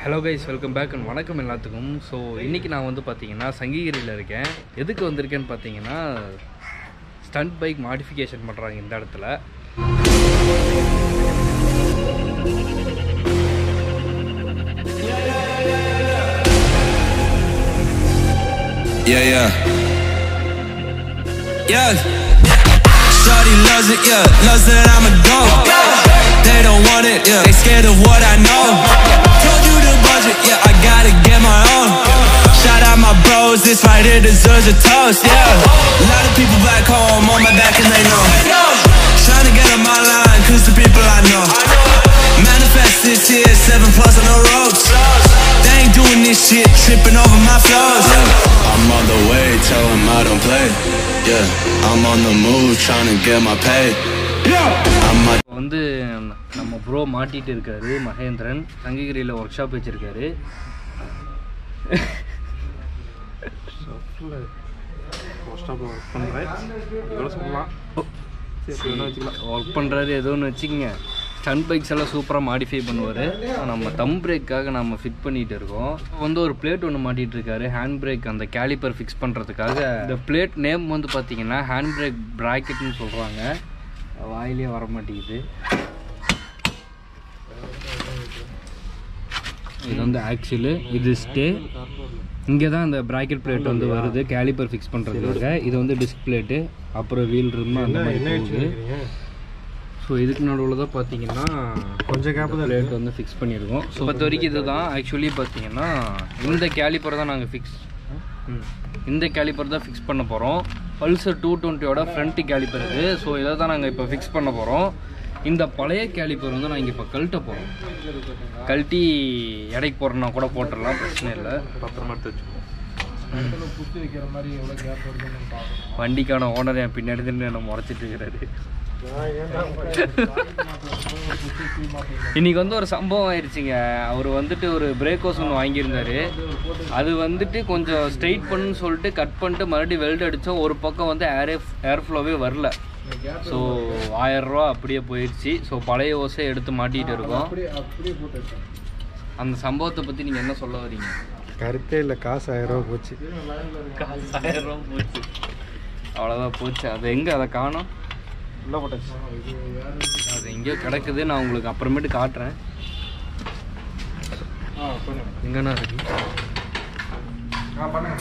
Hello guys welcome back and வணக்கம் எல்லாத்துக்கும் so இன்றைக்கி நான் வந்து பார்த்தீங்கன்னா சங்ககிரியில் இருக்கேன் எதுக்கு வந்திருக்கேன்னு பார்த்தீங்கன்னா ஸ்டண்ட் பைக் மாடிஃபிகேஷன் பண்ணுறாங்க இந்த இடத்துல Yeah, yeah. Yeah. Shorty loves it, yeah. Loves that I'm a dog. They don't want it, yeah. They scared of what I know. Told you the budget, yeah. I gotta get my own. Shout out my bros, this right here deserves a toast, yeah. A lot of people back home on my back and they know. Trying to get on my line, cause the people I know. Manifest this year, seven plus on the ropes. They ain't doing this shit, tripping over my flows. I'm on the way, tell them I don't play. Yeah, I'm on the move, trying to get my pay. I'm a இப்போ வந்து நம்ம bro மாட்டிட்டு இருக்காரு Mahendran சங்ககிரியில் work shop வச்சுருக்காரு ஸ்டாப்பில் work பண்ணுறேன் இவ்வளோ சொல்லலாம் சரி வேணா வச்சுக்கலாம் ஒர்க் பண்ணுறாரு ஏதோ ஒன்று வச்சுக்கோங்க ஸ்டண்ட் பைக்ஸ் எல்லாம் சூப்பராக மாடிஃபை பண்ணுவார் நம்ம தம் பிரேக்காக நம்ம ஃபிட் பண்ணிட்டு இருக்கோம் இப்போ வந்து ஒரு பிளேட் ஒன்று மாட்டிட்டு இருக்காரு ஹேண்ட் பிரேக் அந்த கேலிப்பர் ஃபிக்ஸ் பண்ணுறதுக்காக இந்த பிளேட் நேம் வந்து பார்த்தீங்கன்னா ஹேண்ட் பிரேக் ப்ராக்கெட்னு சொல்கிறாங்க வாயிலே வர மாட்டேங்குது இது வந்து ஆக்சுவலு இது ஸ்டே இங்கே தான் இந்த ப்ராக்கெட் பிளேட் வந்து வருது கேலிப்பர் ஃபிக்ஸ் பண்ணுறதுக்காக இது வந்து டிஸ்க் பிளேட்டு அப்புறம் வீல் ரிம் அந்த மாதிரி போகுது ஸோ இதுக்கு நடுவில் தான் பார்த்தீங்கன்னா கொஞ்சம் கேப் தான் பிளேட் வந்து ஃபிக்ஸ் பண்ணியிருக்கோம் ஸோ பத்து வரைக்கும் இதுதான் ஆக்சுவலி பார்த்தீங்கன்னா இந்த கேலிப்பர் தான் நாங்கள் ஃபிக்ஸ் இந்த கேலிப்பர் தான் ஃபிக்ஸ் பண்ண போகிறோம் பல்சர் டூ டுவெண்ட்டியோட ஃப்ரண்ட் கேலிப்பர் இது ஸோ இதை தான் நாங்கள் இப்போ ஃபிக்ஸ் பண்ண போகிறோம் இந்த பழைய கேலிப்பர் வந்து நாங்கள் இப்போ கழட்ட போகிறோம் கழட்டி எடைக்கு போடுறோன்னா கூட போட்டுடலாம் பிரச்சனை இல்லை பத்திரமா எடுத்து வச்சுக்கோ வண்டிக்கான ஓனர் என் பின்னாடி நின்று என்ன முறைச்சிட்டு இருக்கிறாரு இன்னைக்கு வந்து ஒரு சம்பவம் ஆயிடுச்சுங்க அவர் வந்துட்டு ஒரு பிரேக்கோஸ் ஒன்று வாங்கியிருந்தாரு அது வந்துட்டு கொஞ்சம் ஸ்ட்ரெயிட் பண்ணுன்னு சொல்லிட்டு கட் பண்ணிட்டு மறுபடியும் வெல்ட் அடித்தோம் ஒரு பக்கம் வந்து ஏர் ஏர் ஃப்ளோவே வரல ஸோ ஆயிரரூவா அப்படியே போயிடுச்சு ஸோ பழைய ஓசை எடுத்து மாட்டிகிட்டு இருக்கோம் அந்த சம்பவத்தை பற்றி நீங்கள் என்ன சொல்ல வரீங்க கருத்தே இல்லை காசு ஆயிரம் ரூபா போச்சு ஆயிரம் ரூபா போச்சு அவ்வளோதான் போச்சு அது எங்கே அதை காணோம் உள்ள போட்டாச்சு அது எங்கேயோ கிடக்குது நான் உங்களுக்கு அப்புறமேட்டு காட்டுறேன் ஆ பண்ணுங்க எங்கண்ணா இருக்கு ஆ பண்ணுங்க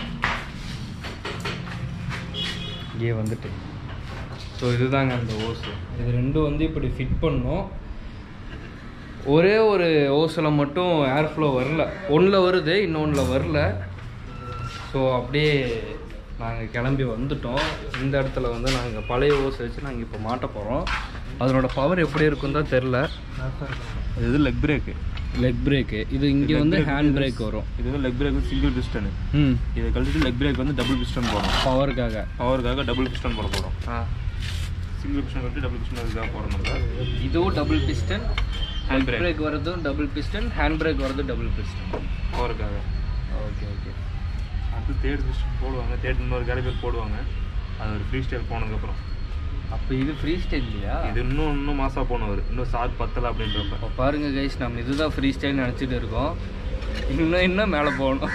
இங்கே வந்துட்டு ஸோ இதுதாங்க அந்த ஓஸு இது ரெண்டும் வந்து இப்படி ஃபிட் பண்ணோம் ஒரே ஒரு ஓஸில் மட்டும் ஏர் ஃப்ளோ வரல ஒன்றில் வருது இன்னொன்றில் வரல ஸோ அப்படியே நாங்கள் கிளம்பி வந்துட்டோம் இந்த இடத்துல வந்து நாங்கள் பழைய ஓஸ் வச்சு நாங்கள் இப்போ மாட்ட போகிறோம் அதனோட பவர் எப்படி இருக்குன்னு தான் தெரில இது லெக் பிரேக்கு லெக் பிரேக்கு இது இங்கே வந்து ஹேண்ட் பிரேக் வரும் இது வந்து லெக் பிரேக் வந்து சிங்கிள் பிஸ்டனு ம் இதை கழிச்சிட்டு லெக் பிரேக் வந்து டபுள் பிஸ்டன் போடணும் பவருக்காக பவருக்காக டபுள் பிஸ்டன் போட போகிறோம் ஆ சிங்கிள் பிஸ்டன் கழிச்சு டபுள் பிஸ்டன் அதுக்காக போகிறோம் நம்ம இதுவும் double piston Hand hand brake. Brake வரதும் டபுள் பிஸ்டன் ஹேண்ட் பிரேக் வரது டபுள் பிஸ்டன் பவருக்காக ஓகே ஓகே அடுத்து தேர்ட் பிஸ்டன் போடுவாங்க தேர்ட் இன்னொரு கேலிபர் போடுவாங்க அது ஒரு ஃப்ரீ ஸ்டைல் போனதுக்கப்புறம் அப்போ இது ஃப்ரீ ஸ்டைல் இல்லையா இது இன்னும் இன்னும் மாசா போகணும் அவர் இன்னும் சார் பத்தலை அப்படின்றப்ப இப்போ பாருங்க கைஸ் நம்ம இதுதான் ஃப்ரீ ஸ்டைல் நினச்சிட்டு இருக்கோம் இன்னும் இன்னும் மேலே போகணும்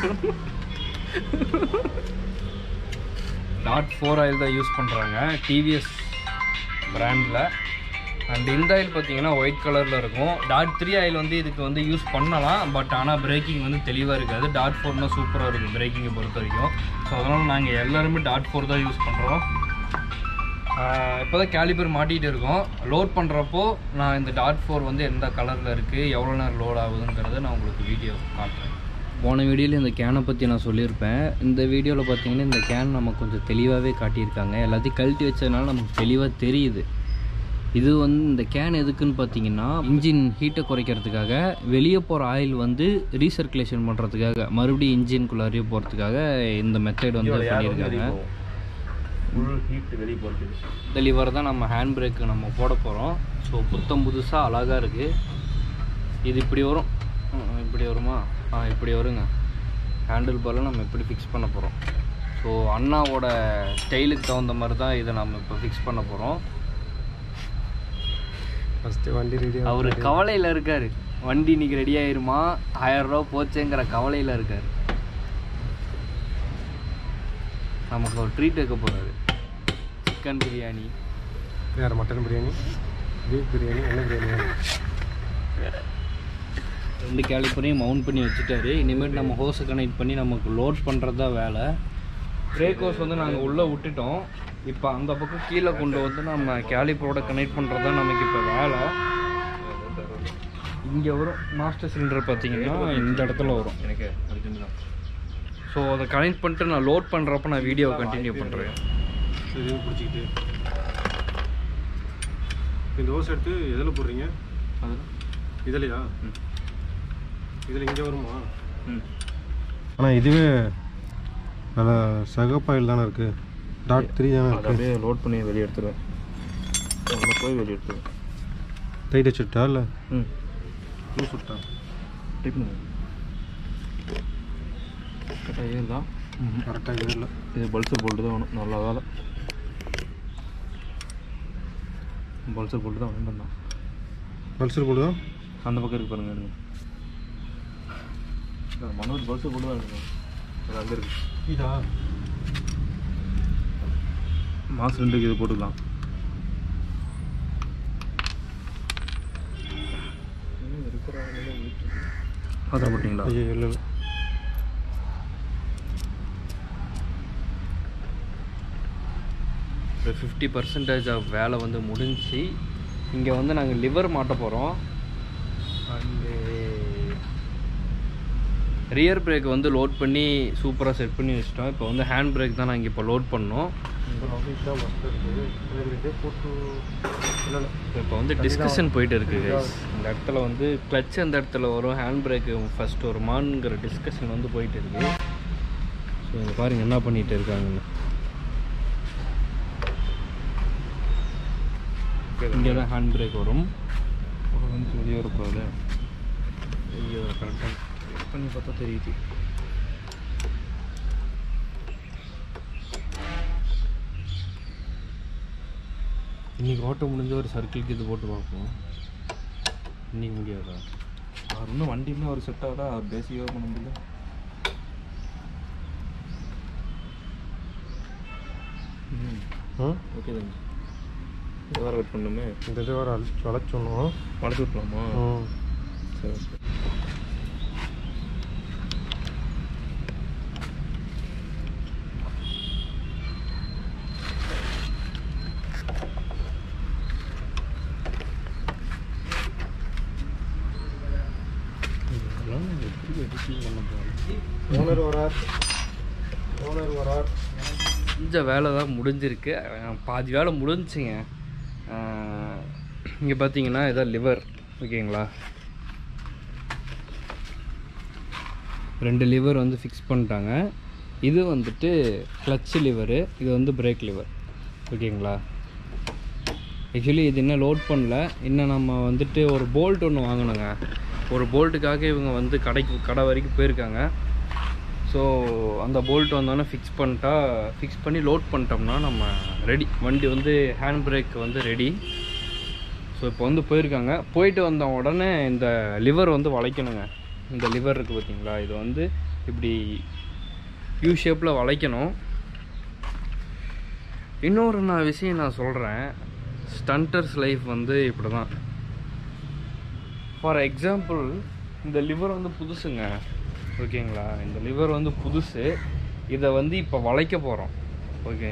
டாட் ஃபோர் ஆயில் தான் யூஸ் பண்ணுறாங்க டிவிஎஸ் பிராண்டில் அண்ட் இந்த ஆயில் பார்த்தீங்கன்னா ஒயிட் கலரில் இருக்கும் டாட் த்ரீ ஆயில் வந்து இதுக்கு வந்து யூஸ் பண்ணலாம் பட் ஆனால் பிரேக்கிங் வந்து தெளிவாக இருக்காது டாட் ஃபோர்னா சூப்பராக இருக்கும் பிரேக்கிங்கை பொறுத்த வரைக்கும் ஸோ அதனால் நாங்கள் எல்லாருமே டாட் ஃபோர் தான் யூஸ் பண்ணுறோம் இப்போ தான் கேலிபர் மாட்டிகிட்டு இருக்கோம் லோட் பண்ணுறப்போ நான் இந்த டாட் ஃபோர் வந்து எந்த கலரில் இருக்குது எவ்வளோ நேரம் லோட் ஆகுதுங்கிறத நான் உங்களுக்கு வீடியோ காட்டுறேன் போன வீடியோவில் இந்த கேனை பற்றி நான் சொல்லியிருப்பேன் இந்த வீடியோவில் பார்த்தீங்கன்னா இந்த கேன் நம்ம கொஞ்சம் தெளிவாகவே காட்டியிருக்காங்க எல்லாத்தையும் கழட்டி வச்சதுனால நமக்கு தெளிவாக தெரியுது இது வந்து இந்த கேன் எதுக்குன்னு பார்த்தீங்கன்னா இன்ஜின் ஹீட்டை குறைக்கிறதுக்காக வெளியே போகிற ஆயில் வந்து ரீசர்க்குலேஷன் பண்ணுறதுக்காக மறுபடியும் இன்ஜின்குள்ளாரையே போகிறதுக்காக இந்த மெத்தட் வந்து பண்ணியிருக்காங்க ஃபுல் ஹீட் வெளியே போகிறது இந்த லிவர் தான் நம்ம ஹேண்ட் பிரேக்கு நம்ம போட போகிறோம் ஸோ புத்தம் புதுசாக அழகாக இருக்குது இது இப்படி வரும் ம், இப்படி வருமா ஆ இப்படி வருங்க ஹேண்டில் பாரில் நம்ம இப்படி ஃபிக்ஸ் பண்ண போகிறோம் ஸோ அண்ணாவோட ஸ்டைலுக்கு தகுந்த மாதிரி தான் இதை நம்ம இப்போ ஃபிக்ஸ் பண்ண போகிறோம் ஃபஸ்ட்டு வண்டி ரெடி அவர் கவலையில் இருக்கார் வண்டி இன்னைக்கு ரெடி ஆயிருமா ஆயிரம் ரூபா போச்சேங்கிற கவலையில் இருக்கார் நமக்கு ஒரு ட்ரீட் வைக்க போகிறாரு சிக்கன் பிரியாணி வேறு மட்டன் பிரியாணி பீஃப் பிரியாணி என்ன பிரியாணி ரெண்டு கேலிப்பரையும் மவுண்ட் பண்ணி வச்சுட்டாரு இனிமேல் நம்ம ஹோஸை கனெக்ட் பண்ணி நமக்கு லோட் பண்ணுறது தான் வேலை பிரேக் ஹோஸ் வந்து நாங்கள் உள்ளே விட்டுட்டோம் இப்போ அந்த பக்கம் கீழே கொண்டு வந்து நம்ம கேலிப்பரோட கனெக்ட் பண்ணுறது தான் நமக்கு இப்போ வேலை இங்கே வரும் மாஸ்டர் சிலிண்டர் பார்த்தீங்கன்னா இந்த இடத்துல வரும் எனக்கு அர்ஜென்ட் தான் ஸோ அதை கனெக்ட் பண்ணிட்டு நான் லோட் பண்ணுறப்ப நான் வீடியோவை கண்டினியூ பண்ணுறேன் இது பிடிச்சிக்கிட்டு இந்த ஓஸ் எடுத்து எதில் போடுறீங்க அதில் இதுலையா ம். இதில் இங்கே வருமா ம் ஆனால் இதுவே நல்லா சகப்பாயில் தானே இருக்குது டாட் த்ரீ தானே அதை இருக்குது அப்படியே லோட் பண்ணி வெளியே எடுத்துருவேன் அதில் போய் வெளியே எடுத்துருவேன் டைட் வச்சுட்டா இல்லை ம் லூஸ் விட்டா டைப் பண்ணுங்க கரெக்டாக ஏறுதா கரெக்டாக இது இல்லை இது பல்சர் போல்ட்டு தான் வேணும் நல்ல வேலை பல்சர் போல்ட்டு தான் வேணும் தான் பல்சர் போடுதா அந்த பக்கம் இருக்கு பாருங்க எடுங்க இல்ல, மனோஜ் பல்சர் போல்ட்டு தான் எடுக்கணும் அது அங்கே இருக்கு இதா மாசம் ரெண்டுக்கு இது போட்டுக்கலாம் பாத்திரம் போட்டிங்களா ஐயோ இல்லை இல்லை ஒரு ஃபிஃப்டி பர்சன்டேஜ் ஆஃப் வேலை வந்து முடிஞ்சு இங்கே வந்து நாங்கள் லிவர் மாட்ட போகிறோம் அண்டு ரியர் பிரேக் வந்து லோட் பண்ணி சூப்பராக செட் பண்ணி வச்சிட்டோம் இப்போ வந்து ஹேண்ட் பிரேக் தான் நாங்கள் இப்போ லோட் பண்ணோம் ஆஃபீஸில் மஸ்ட் இருக்குது எனக்கு இதே போட்டு இல்லை இல்லை இப்போ வந்து டிஸ்கஷன் போயிட்டு இருக்கு guys. இந்த இடத்துல வந்து கிளச் அந்த இடத்துல வரும் ஹேண்ட் பிரேக்கு ஃபர்ஸ்ட் வருமானுங்கிற டிஸ்கஷன் வந்து போயிட்டு இருக்கு ஸோ இங்கே பாருங்க என்ன பண்ணிட்டு இருக்காங்கன்னு இங்கே தான் ஹேண்ட் பிரேக் வரும் வந்து வெளியே வரப்போகுது ஐயோ கரெக்டாக பண்ணி பார்த்தா தெரியுது இன்னைக்கு ஓட்ட முடிஞ்ச ஒரு சர்க்கிளுக்கு இது போட்டு பார்ப்போம் இன்னைக்கு முடியாதா அவர் இன்னும் வண்டியுமே ஒரு செட் ஆகல அவர் பேசிக்காக பண்ண முடியல ம் ம் ஓகே தம்பி இதை வேறு கட் பண்ணுமே இந்த இது வர அழைச்சி வளைச்சோணும் வளர்த்து விட்லாமா ம் சரி ஓகே இதெல்லாம் எப்படி எடிட்டிங் பண்ண போகிறோம் ஓனர் வரார் ஓனர் வரார் கொஞ்சம் வேலை தான் முடிஞ்சிருக்கு அஹ் பாதி வேலை முடிஞ்சுங்க இங்கே பார்த்தீங்கன்னா இதான் லிவர் ஓகேங்களா ரெண்டு லிவர் வந்து ஃபிக்ஸ் பண்ணிட்டாங்க இது வந்துட்டு கிளச் லிவரு இது வந்து பிரேக் லிவர் ஓகேங்களா ஆக்சுவலி இது இன்னும் லோட் பண்ணல இன்னும் நம்ம வந்துட்டு ஒரு போல்ட் ஒன்று வாங்கணுங்க ஒரு போல்ட்டுக்காக இவங்க வந்து கடைக்கு கடை வரைக்கும் போயிருக்காங்க ஸோ அந்த போல்ட் வந்தோடனே ஃபிக்ஸ் பண்ணிட்டா ஃபிக்ஸ் பண்ணி லோட் பண்ணிட்டோம்னா நம்ம ரெடி வண்டி வந்து ஹேண்ட் பிரேக் வந்து ரெடி ஸோ இப்போ வந்து போயிருக்காங்க போயிட்டு வந்த உடனே இந்த லிவர் வந்து வளைக்கணுங்க இந்த லிவர் இருக்குது பார்த்தீங்களா இது வந்து இப்படி யூ ஷேப்பில் வளைக்கணும் இன்னொரு நான் விஷயம் நான் சொல்கிறேன் ஸ்டண்டர்ஸ் லைஃப் வந்து இப்படி தான் ஃபார் எக்ஸாம்பிள் இந்த லிவர் வந்து புதுசுங்க ஓகேங்களா இந்த லிவர் வந்து புதுசு இதை வந்து இப்போ வளைக்க போகிறோம் ஓகே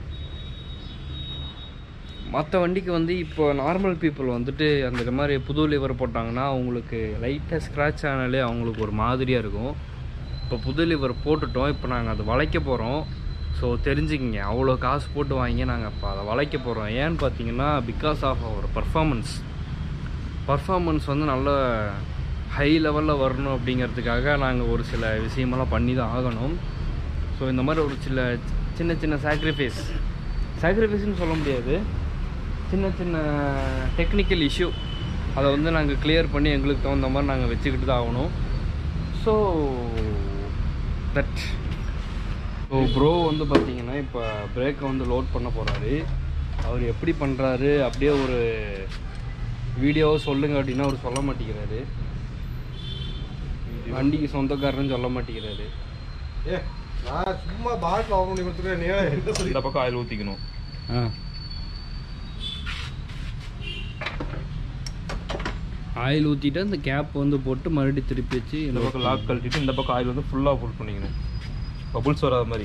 மற்ற வண்டிக்கு வந்து இப்போ நார்மல் பீப்புள் வந்துட்டு அந்த மாதிரி புது லிவர் போட்டாங்கன்னா அவங்களுக்கு லைட்டாக ஸ்க்ராட்ச் ஆனாலே அவங்களுக்கு ஒரு மாதிரியாக இருக்கும் இப்போ புது லிவர் போட்டுட்டோம் இப்போ நாங்கள் அதை வளைக்க போகிறோம் ஸோ தெரிஞ்சுக்கிங்க அவ்வளோ காசு போட்டு வாங்கி நாங்கள் இப்போ அதை வளைக்க போகிறோம் ஏன்னு பார்த்தீங்கன்னா because of our performance performance வந்து நல்ல ஹை லெவலில் வரணும் அப்படிங்கிறதுக்காக நாங்கள் ஒரு சில விஷயமெல்லாம் பண்ணி தான் ஆகணும் ஸோ இந்த மாதிரி ஒரு சில சின்ன சின்ன சாக்ரிஃபைஸ் சாக்ரிஃபைஸ்னு சொல்ல முடியாது சின்ன சின்ன டெக்னிக்கல் இஷ்யூ அதை வந்து நாங்கள் கிளியர் பண்ணி எங்களுக்கு தகுந்த மாதிரி நாங்கள் வச்சுக்கிட்டு தான் ஆகணும் ஸோ தட் ஸோ ப்ரோ வந்து பார்த்தீங்கன்னா இப்போ பிரேக்கை வந்து லோட் பண்ண போகிறாரு அவர் எப்படி பண்ணுறாரு அப்படியே ஒரு வீடியோவை சொல்லுங்க அப்படின்னா அவர் சொல்ல மாட்டேங்கிறாரு வண்டிக்கு சொந்தக்காரன்னு சொல்ல மாட்டேங்கிறாரு ஏ நான் சும்மா பாட்டில் ஆஃப் பண்ணி கொடுத்துருக்கேன் நீ என்ன சொல்லி இந்த பக்கம் ஆயில் ஊற்றிக்கணும் ஆ ஆயில் ஊற்றிட்டு அந்த கேப் வந்து போட்டு மறுபடியும் திருப்பி வச்சு இந்த பக்கம் லாக் கழட்டிட்டு இந்த பக்கம் ஆயில் வந்து ஃபுல்லாக ஃபுல் பண்ணிக்கணும் பபுள்ஸ் வராத மாதிரி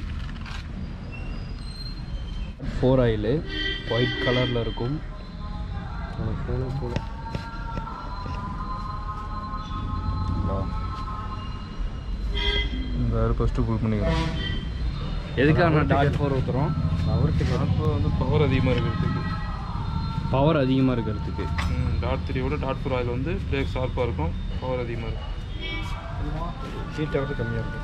ஃபோர் ஆயிலு ஒயிட் கலரில் இருக்கும் இந்த ஆயில் ஃபஸ்ட்டு ஃபுல் பண்ணிக்கணும் எதுக்காக நான் டாட் ஃபோர் ஊற்றுறோம் அப்போ வந்து பவர் அதிகமாக இருக்கிறதுக்கு பவர் அதிகமாக இருக்கிறதுக்கு டாட் த்ரீயோட டாட் ஃபோர் ஆயில் வந்து பிரேக் ஷார்ப்பாக இருக்கும் பவர் அதிகமாக இருக்கும் ஹீட் ஆகிறது கம்மியாக இருக்கும்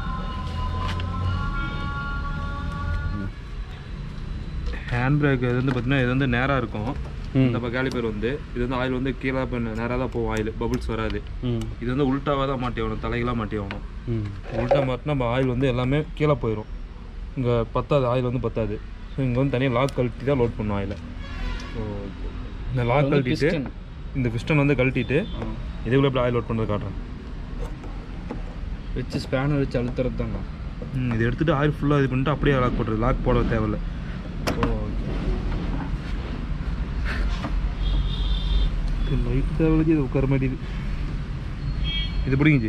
ஹேண்ட் பிரேக் இது வந்து பார்த்தீங்கன்னா இது வந்து நேராக இருக்கும் ம். இந்த கேலிபர் வந்து இது வந்து ஆயில் வந்து கீழே இப்போ நேராக தான் போகும் ஆயில் பபுள்ஸ் வராது ம் இது வந்து உல்ட்டாவாக தான் மாட்டி ஆகணும் தலைகளாக மாட்டி ஆகணும் ம் உல்ட்டா மாட்டினா நம்ம ஆயில் வந்து எல்லாமே கீழே போயிடும் இங்கே பத்தாது ஆயில் வந்து பத்தாது ஸோ இங்கே வந்து தனியாக லாக் கழட்டி தான் லோட் பண்ணும் ஆயிலை ஸோ இந்த லாக் வந்து கழட்டிட்டு piston. இந்த பிஸ்டன் வந்து கழட்டிட்டு ஆ. இதுக்குள்ளே எப்படி ஆயில் லோட் பண்ணுறது காட்டுறேன் வச்சு ஸ்பேனர் வச்சு அழுத்துறது தாங்க ம், இது எடுத்துட்டு ஆயில் ஃபுல்லாக இது பண்ணிட்டு அப்படியே லாக் போட்டுறது லாக் போட தேவையில்ல லைட் தேவையில்லை இது உட்கார மாட்டேது இது பிடிங்கிச்சு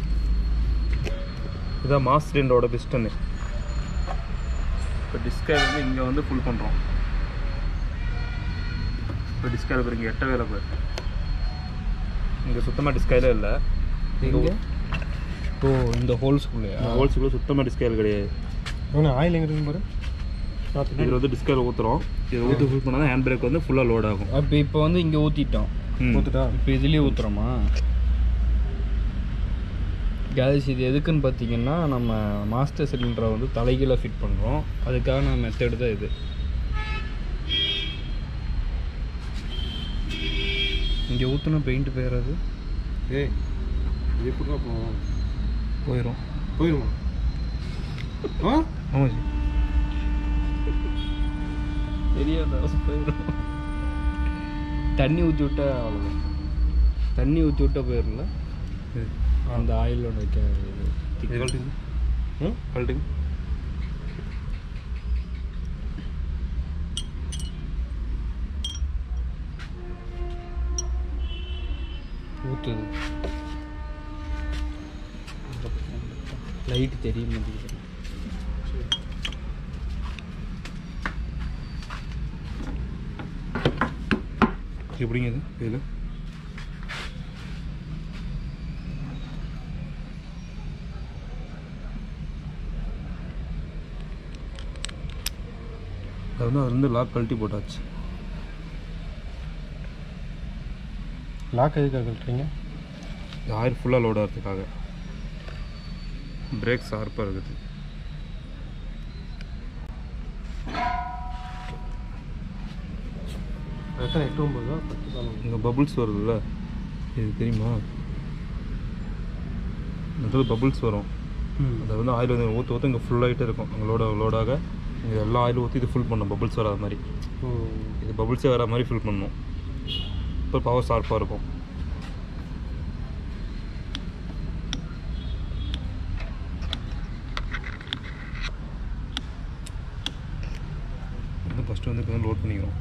இதான் மாஸ் ரெண்டோட பிஸ்டன்னு இப்போ டிஸ்கைல் வந்து இங்கே வந்து ஃபுல் பண்ணுறோம் இப்போ டிஸ்கைல் பாரு இங்கே எட்ட வேலை பாரு இங்கே சுத்தமாக டிஸ்கைலே இல்லை எங்க ஓ இந்த ஹோல்ஸ்குள்ளேயா ஹோல்ஸுக்குள்ளே சுத்தமாக டிஸ்கைல் கிடையாது இன்னும் ஆயில் எங்கே இருக்குன்னு பாரு இதில் வந்து டிஸ்கைல் ஊற்றுறோம் இதை ஊற்றி ஃபுல் பண்ணால் தான் ஹேண்ட் பிரேக் வந்து ஃபுல்லாக லோட் ஆகும் அப்போ இப்போ வந்து இங்கே ஊற்றிட்டோம் ம். ஊற்றுட்டா இப்போ இதுலேயே ஊற்றுறோமா கேஸ் இது எதுக்குன்னு பார்த்தீங்கன்னா நம்ம மாஸ்டர் சிலிண்டரை வந்து தலைகீழ ஃபிட் பண்ணுறோம் அதுக்கான மெத்தடு தான் இது இங்கே ஊற்றின பெயிண்ட் போயிடாது ஏய் இது எப்படி தான் போகும் போயிடும் போயிடுமா ஆ ஆமாம் ஜி தெரியாத போயிடும் தண்ணி ஊற்றி விட்டா அவ்வளோதான் தண்ணி ஊற்றி விட்டா போயிடல அந்த ஆயிலோட வைக்க இது இது கழட்டுங்க ம் கழட்டுங்க ஊற்றுது லைட் தெரிய மாட்டேங்குது எப்படிங்க இது இதில் அது வந்து அதுலேருந்து லாக் கழட்டி போட்டாச்சு லாக் எதுக்காக கழட்டுறீங்க ஆயில் ஃபுல்லாக லோட் ஆகிறதுக்காக பிரேக் ஷார்ப்பாக இருக்குது எத்தனை எட்டு ஒம்பது பத்து காலம் இங்கே பபுள்ஸ் வருதுல்ல இது தெரியுமா இந்த பபுள்ஸ் வரும் அது வந்து ஆயில் வந்து ஊற்ற ஊற்ற இங்கே ஃபுல் ஆகிட்டே இருக்கும் அங்கே லோட லோடாக இங்கே எல்லா ஆயிலும் ஊற்றி இது ஃபுல் பண்ணும் பபுள்ஸ் வராத மாதிரி ஓ இது பபுள்ஸே வர மாதிரி ஃபில் பண்ணணும் இப்போ பவர் ஷார்ப்பாக இருக்கும் வந்து ஃபஸ்ட்டு வந்து இப்போ லோட் பண்ணிக்கிறோம்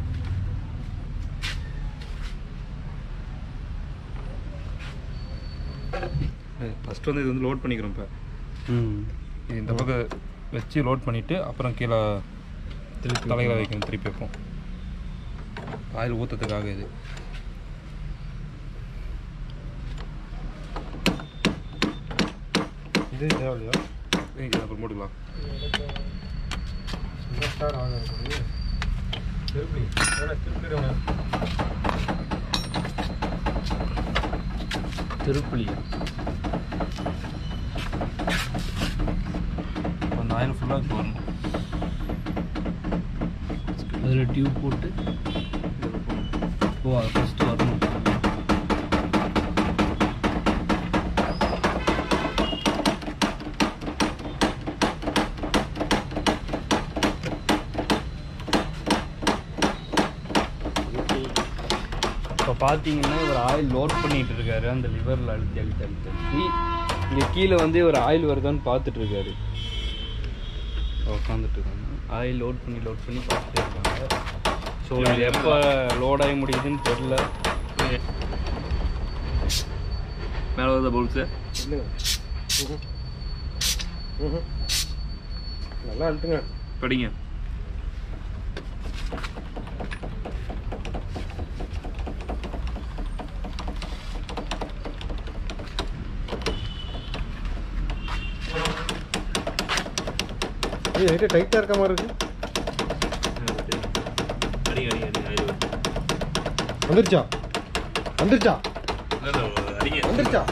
ஃபஸ்ட்டு வந்து இது வந்து லோட் பண்ணிக்கிறோம் இப்போ ம் இது இந்த பக்கம் வச்சு லோட் பண்ணிவிட்டு அப்புறம் கீழே திருப்பி தலைகளை வைக்கணும் திருப்பி வைப்போம் ஆயில் ஊற்றுறதுக்காக இது இது தேவையில்லையா இது அப்புறம் போட்டுக்கலாம் இந்த ஸ்டார் ஆகாது திருப்பி வேணா திருப்பி வேணா திருப்புளியா இப்போ அந்த ஆயில் ஃபுல்லாக வரணும் அதில் டியூப் போட்டு ஓ அது ஃபஸ்ட்டு வரணும் இப்போ பார்த்தீங்கன்னா இவர் ஆயில் லோட் பண்ணிட்டு இருக்காரு அந்த லிவரில் அழுத்தி அழுத்தி அழுத்தி அழுத்தி இங்கே கீழே வந்து ஒரு ஆயில் வருதான்னு பார்த்துட்டு இருக்காரு உட்காந்துட்டு இருக்காங்க ஆயில் லோட் பண்ணி லோட் பண்ணி பார்த்துட்டே இருக்காங்க ஸோ இது எப்போ லோட் ஆகி முடியுதுன்னு தெரில மேலே வருதா பவுல்ஸு நல்லா அழுத்துங்க படிங்க ஏய் லைட்டாக டைட்டாக இருக்க மாதிரி இருக்கு அடிங்க அடிங்க அடிங்க ஆயில் வருது. வந்துருச்சா வந்துருச்சா இல்ல, இல்ல, அடிங்க வந்துருச்சா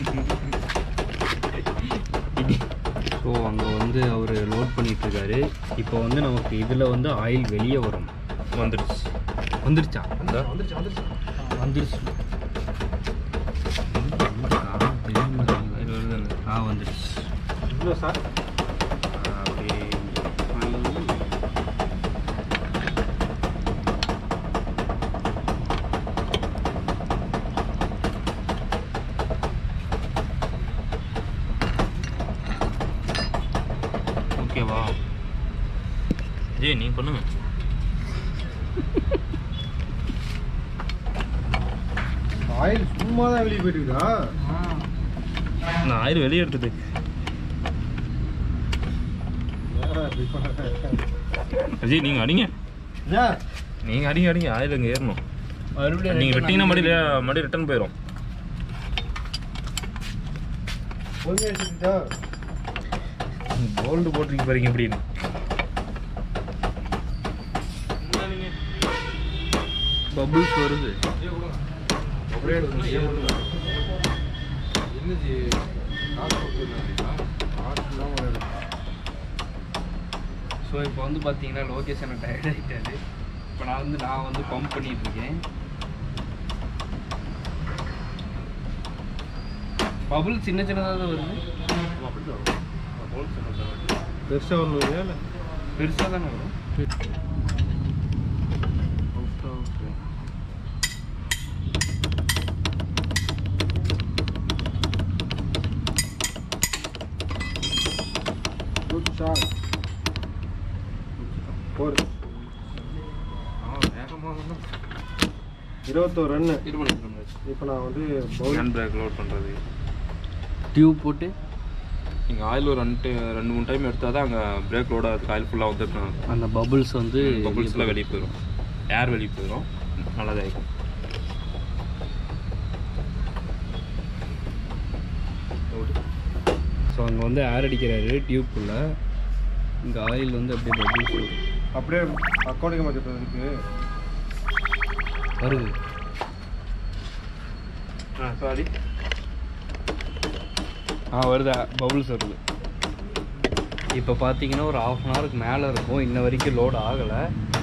ஸோ அங்கே வந்து அவர் லோட் பண்ணிட்டு இருக்காரு இப்போ வந்து நமக்கு இதில் வந்து ஆயில் வெளியே வரும் வந்துடுச்சு வந்துருச்சா இந்தா. வந்துருச்சு வந்துருச்சு வந்துருச்சு ஆயில் வருதுல்ல? ஆ வந்துருச்சு இவ்வளோ சார் ஆ, அப்படியே வாங்கி. ஓகேவா ஜெய் நீ பண்ணுங்க ஆயில் சும்மா தான் வெளியே போயிட்டு இருக்கா நான் ஆயில் வெளியே எடுத்துட்டு அஜய் நீங்கள் அடிங்க ஏன் நீங்கள் அடிங்க அடிங்க ஆயில் அங்கே ஏறணும் மறுபடியும் நீங்கள் return விட்டீங்கன்னா அங்கே மறுபடியும் மறுபடியும் ரிட்டர்ன் போயிடும் பொறுமையாக எடுத்துக்கிட்டா கோல்டு போட்டிருக்கு பாருங்க எப்படின்னு பபுள்ஸ் வருது அப்படியே எடுத்துங்க என்னது ஸோ இப்போ வந்து பார்த்தீங்கன்னா லோகேஷனை டயர்ட் ஆகிட்டாரு இப்போ நான் வந்து நான் வந்து பம்ப் பண்ணிட்டு இருக்கேன் பபுள் சின்ன சின்னதாக தான் வருது பெருசாக ஒன்று இல்லை பெருசாக தானே வரும் குட் ஷாட் போர் இருபத்தோரு ரன்னு இப்போ நான் வந்து பவுல் ஹேண்ட் பிரேக் லோட் பண்ணுறது டியூப் போட்டு நீங்கள் ஆயில் ஒரு ரெண்டு ரெண்டு மூணு டைம் எடுத்தால் தான் அங்கே பிரேக் லோட் ஆகிறதுக்கு ஆயில் ஃபுல்லாக வந்து அந்த பபுள்ஸ் வந்து பபுள்ஸ்லாம் வெளியே போயிடும் ஏர் வெளியே போயிடும் நல்லதாக இருக்கும் ஸோ அங்கே வந்து ஏர் அடிக்கிறாரு டியூப்புள்ள இங்கே ஆயில் வந்து அப்படியே பபுள்ஸ் வரும் அப்படியே அக்கௌண்ட்டுக்கு மாற்றி இருக்கு வருது ஆ சாரி ஆ வருதா பபுள்ஸ் வருது இப்போ பார்த்தீங்கன்னா ஒரு ஆஃப் அன் ஹவருக்கு மேலே இருக்கும் இன்ன வரைக்கும் லோட் ஆகலை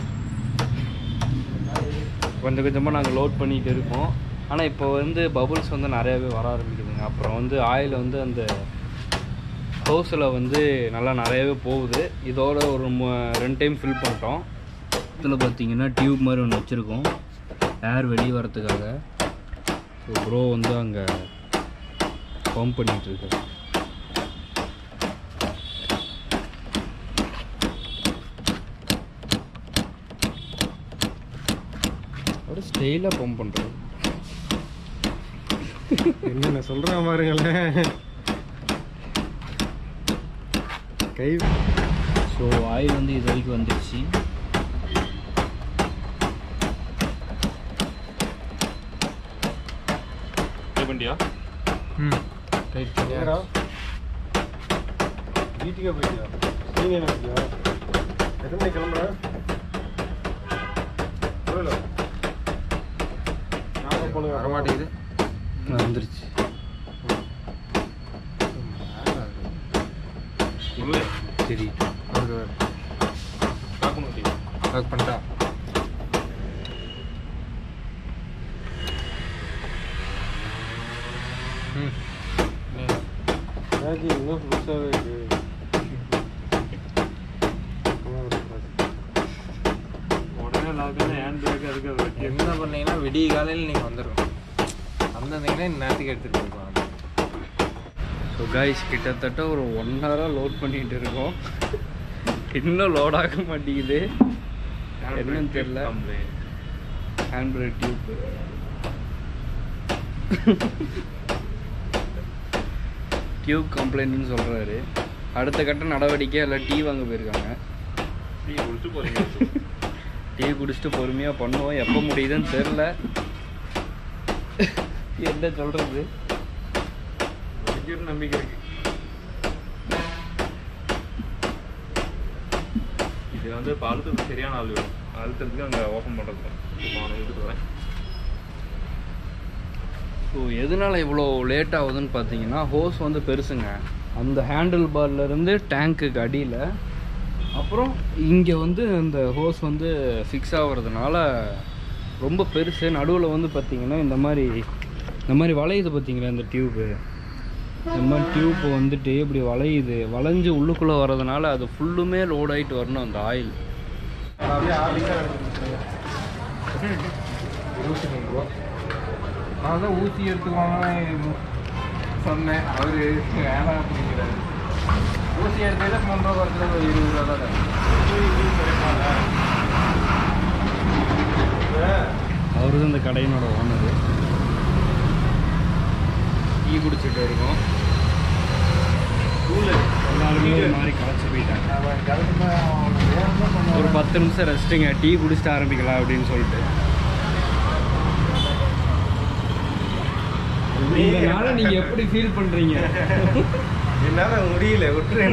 கொஞ்சம் கொஞ்சமாக நாங்கள் லோட் பண்ணிகிட்டு இருக்கோம் ஆனால் இப்போ வந்து பபுள்ஸ் வந்து நிறையாவே வர ஆரம்பிக்குதுங்க அப்புறம் வந்து ஆயில் வந்து அந்த ஹவுஸில் வந்து நல்லா நிறையாவே போகுது இதோட ஒரு மு- ரெண்டு டைம் ஃபில் பண்ணிட்டோம் இதில் பார்த்தீங்கன்னா டியூப் மாதிரி ஒன்று வச்சுருக்கோம் ஏர் வெளியே வரத்துக்காக ஸோ ப்ரோ வந்து அங்கே பம்ப் பண்ணிட்டு இருக்காரு அப்படியே ஸ்டைலாக பம்ப் பண்ணுறாரு என்னென்ன சொல்கிறேன் பாருங்களேன் கை ஸோ ஆயில் வந்து இது வரைக்கும் வந்துடுச்சு ட்ரை பண்ணிட்டியா என்னடா வீட்டுக்கே போயிட்டியா நீங்க என்ன பண்ணியா எத்தனை மணிக்கு கிளம்புற புரியல ஞாபகம் பண்ணுங்க வர மாட்டேங்குது வந்துருச்சு இல்லை சரி லாக் பண்ண முடியும் லாக் பண்ணிட்டா மேகி இன்னும் புதுசாகவே இருக்கு உடனே லாக் ஹேண்ட் பிரேக் அதுக்கு அது வைக்க என்ன பண்ணீங்கன்னா விடிய காலையில் நீங்கள் வந்துடணும் வந்திருந்தீங்கன்னா நேரத்துக்கு எடுத்துகிட்டு போயிருக்கலாம் ஸோ காய்ஸ் கிட்டத்தட்ட ஒரு ஒன் ஹவராக லோட் பண்ணிட்டு இருக்கோம் இன்னும் லோட் ஆக மாட்டேங்குது என்னன்னு தெரியல ஹேண்ட் பிரேக் டியூப் டியூப் கம்ப்ளைண்ட்னு சொல்கிறாரு அடுத்த கட்ட நடவடிக்கை எல்லாம் டீ வாங்க போயிருக்காங்க டீ குடிச்சு போறீங்க டீ குடிச்சிட்டு பொறுமையாக பண்ணுவோம் எப்போ முடியுதுன்னு தெரில என்ன சொல்கிறது முடிஞ்சிரும் நம்பிக்கை இருக்கு இது வந்து இப்போ அழுத்தத்துக்கு சரியான ஆள் வேணும் அழுத்தத்துக்கு அங்கே ஓப்பன் பண்ணுறது இப்போ நான் எடுத்துட்டு வரேன் ஸோ எதனால இவ்வளோ லேட் ஆகுதுன்னு பார்த்தீங்கன்னா ஹோஸ் வந்து பெருசுங்க அந்த ஹேண்டில் பார்லேருந்து டேங்க்குக்கு அடியில் அப்புறம் இங்கே வந்து அந்த ஹோஸ் வந்து ஃபிக்ஸ் ஆகுறதுனால ரொம்ப பெருசு நடுவில் வந்து பார்த்தீங்கன்னா இந்த மாதிரி இந்த மாதிரி வளையுது பார்த்தீங்களா இந்த டியூப்பு இந்த மாதிரி டியூப் வந்துட்டு இப்படி வளையுது வளைஞ்சு உள்ளுக்குள்ளே வர்றதுனால அது ஃபுல்லுமே லோட் ஆகிட்டு வரணும் அந்த ஆயில் நான் தான் ஊசி எடுத்துக்கோங்க சொன்னேன் அவர் வேணாம் அப்படிங்கிறாரு ஊசி எடுத்ததில் மூணு ரூபா குறைச்சல ஒரு இருபது ரூபா தான் அவர் தான் இந்த கடையினோட ஓனர் டீ குடிச்சிட்டு இருக்கோம் எல்லாருமே ஒரு மாதிரி களைச்சு போயிட்டாங்க ஒரு பத்து நிமிஷம் ரெஸ்ட்டுங்க டீ குடிச்சிட்டு ஆரம்பிக்கலாம் அப்படின்னு சொல்லிட்டு இதனால நீங்க எப்படி ஃபீல் பண்றீங்க என்னால் முடியல விட்டுறேன்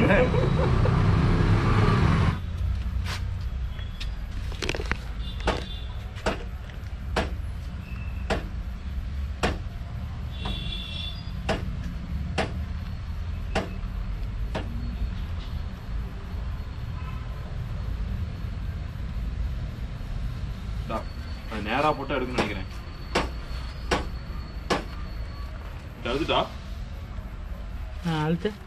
டா, அது நேரா போட்டு எடுக்கணும்னு நினைக்கிறேன் இது அழுதுட்டா அழுத்து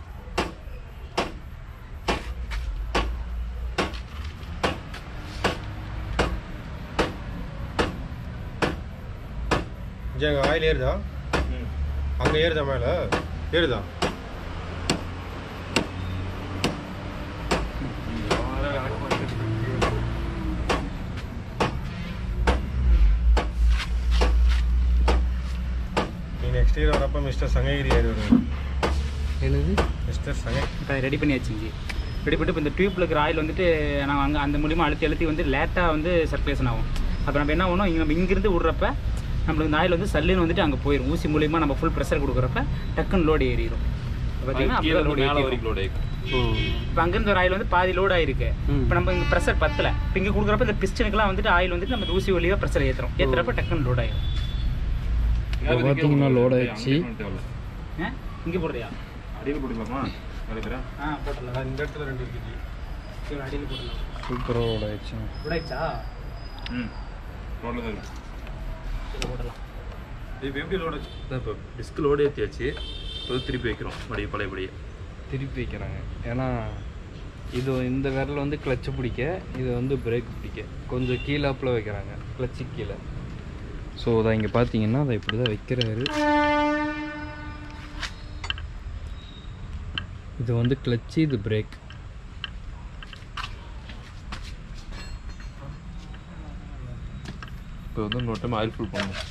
அங்கே ஆயில் ஏறுதா அங்கே ஏறுதா மேலே ஏறுதா நீ நெக்ஸ்ட் இயர் வரப்போ மிஸ்டர் சங்ககிரி ஏறி வருவேன் என்னது மிஸ்டர் சங்கை இப்போ ரெடி பண்ணியாச்சு ரெடி பண்ணிட்டு இப்போ இந்த டியூப்ல இருக்கிற ஆயில் வந்துட்டு நாங்கள் அங்கே அந்த மூலியமாக அழுத்தி அழுத்தி வந்து லேட்டாக வந்து சர்க்குலேஷன் ஆகும் அப்போ நம்ம என்ன பண்ணோம் இங்கே நம்ம இங்கிருந்து விடுறப்ப நம்மளுக்கு இந்த ஆயில் வந்து சல்லுன்னு வந்துட்டு அங்கே போயிடும் ஊசி மூலியமாக நம்ம ஃபுல் ப்ரெஷர் கொடுக்குறப்ப டக்குன்னு லோடு ஏறிடும் பார்த்தீங்கன்னா கீழே லோடு மேலே ஏறி வரைக்கும் லோட் ஆயிருக்கு இப்போ அங்கேருந்து ஒரு ஆயில் வந்து பாதி லோட் ஆயிருக்கு ம். இப்போ நம்ம இங்கே ப்ரெஷர் பத்தல இப்போ இங்கே கொடுக்குறப்ப இந்த பிஸ்டனுக்குலாம் வந்துட்டு ஆயில் வந்துட்டு நம்ம இந்த ஊசி வழியாக ப்ரெஷர் ஏற்றுறோம் ஏற்றுறப்ப டக்குன்னு லோட் ஆயிடும் இப்போ பார்த்தீங்கன்னா load ஆயிடுச்சு. இங்கே போடுறியா அடியில் போட்டுக்கலாமா நிறைய பேரா ஆ போட்டுடலாம் இந்த இடத்துல ரெண்டு இருக்குது சரி அடியில் போட்டுடலாம் சூப்பராக லோட் ஆயிடுச்சு லோட் ஆயிடுச்சா ம் ரோட்டில் தான் இருக்கு சரி போடலாம் இப்போ எப்படி லோட் ஆச்சு இப்போ டிஸ்க் லோடு ஏற்றியாச்சு இப்போ திருப்பி வைக்கிறோம் மறுபடியும் பழையபடியே திருப்பி வைக்கிறாங்க ஏன்னா இது இந்த விரல் வந்து கிளச்சு பிடிக்க இது வந்து பிரேக் பிடிக்க கொஞ்சம் கீழாப்பில் வைக்கிறாங்க கிளச்சு கீழே ஸோ அதை இங்கே பார்த்தீங்கன்னா அதை இப்படி தான் வைக்கிறாரு இது வந்து கிளச்சு இது பிரேக் இப்போ வந்து இன்னொரு டைம் ஆயில் ஃபுல் பண்ணணும்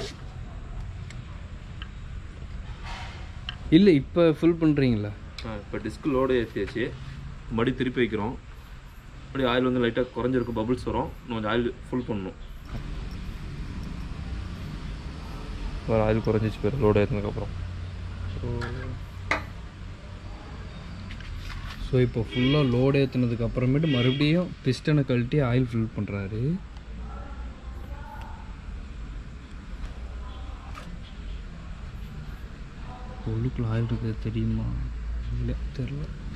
இல்லை இப்போ ஃபுல் பண்ணுறீங்களா இப்போ டிஸ்க் லோடு ஏற்றியாச்சு மறுபடியும் திருப்பி வைக்கிறோம் மறுபடியும் ஆயில் வந்து லைட்டாக குறைஞ்சிருக்கு பபிள்ஸ் வரும் இன்னும் கொஞ்சம் ஆயில் ஃபுல் பண்ணணும் ஒரு ஆயில் குறைஞ்சிச்சு பேர் லோடு ஏற்றினதுக்கப்புறம் ஸோ இப்போ ஃபுல்லாக லோடு ஏற்றினதுக்கு அப்புறமேட்டு மறுபடியும் பிஸ்டனை கழட்டி ஆயில் ஃபில் பண்ணுறாரு உள்ளுக்குள்ள ஆயில் இருக்குது தெரியுமா இல்லை தெரில